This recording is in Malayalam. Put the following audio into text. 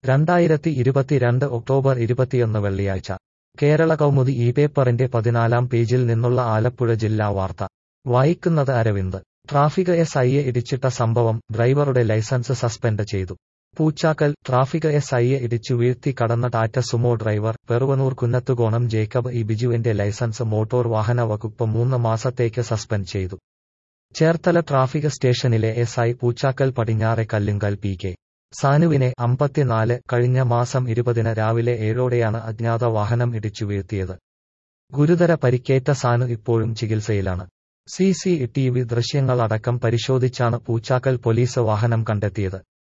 രണ്ടായിരത്തി ഇരുപത്തിരണ്ട് ഒക്ടോബർ ഇരുപത്തിയൊന്ന് വെള്ളിയാഴ്ച കേരള കൗമുദി ഈ പേപ്പറിന്റെ പതിനാലാം പേജിൽ നിന്നുള്ള ആലപ്പുഴ ജില്ലാ വാർത്ത വായിക്കുന്നത് അരവിന്ദ് ട്രാഫിക് എസ് ഐയെ ഇടിച്ചിട്ട സംഭവം ഡ്രൈവറുടെ ലൈസൻസ് സസ്പെൻഡ് ചെയ്തു പൂച്ചാക്കൽ ട്രാഫിക് എസ് ഐയെ ഇടിച്ചു വീഴ്ത്തി കടന്ന Tata Sumo driver Peruvanoor Kunnathukonam Jacob E ബിജുവിന്റെ ലൈസൻസ് മോട്ടോർ വാഹന വകുപ്പ് മൂന്ന് മാസത്തേക്ക് സസ്പെൻഡ് ചെയ്തു ചേർത്തല ട്രാഫിക് സ്റ്റേഷനിലെ എസ് ഐ പൂച്ചാക്കൽ പടിഞ്ഞാറെ കല്ലുങ്കൽ പി കെ സാനുവിനെ അമ്പത്തിനാല് കഴിഞ്ഞ മാസം ഇരുപതിന് രാവിലെ ഏഴോടെയാണ് അജ്ഞാത വാഹനം ഇടിച്ചു വീഴ്ത്തിയത് ഗുരുതര പരിക്കേറ്റ സാനു ഇപ്പോഴും ചികിത്സയിലാണ് സി സി ടി വി ദൃശ്യങ്ങളടക്കം പരിശോധിച്ചാണ് പൂച്ചാക്കൽ പോലീസ് വാഹനം കണ്ടെത്തിയത്